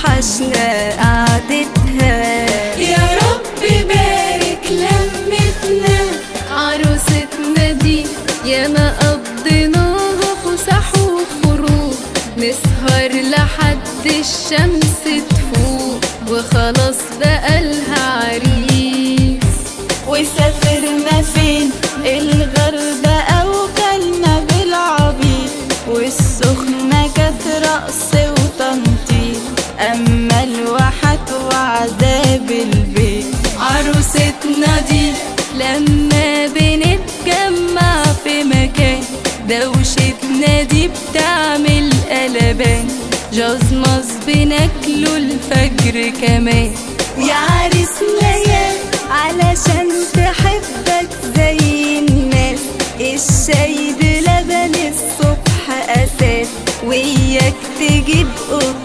توحشنا قعدتها يا رب بارك لمتنا عروستنا دي ياما قضيناها فسح وخروج نسهر لحد الشمس تفوق وخلاص بقالها عريس وسافرنا فين الغردقة وكلنا بالعبيط والسخنة كانت رقص وتنطيط أما الواحات وعذاب البيت عروستنا دي لما بنتجمع في مكان دوشتنا دي بتعمل قلبان جزمز بناكله الفجر كمان يا عريسنا يا علشان تحبك زي الناس الشاي بلبن الصبح أساس وياك تجيب قطة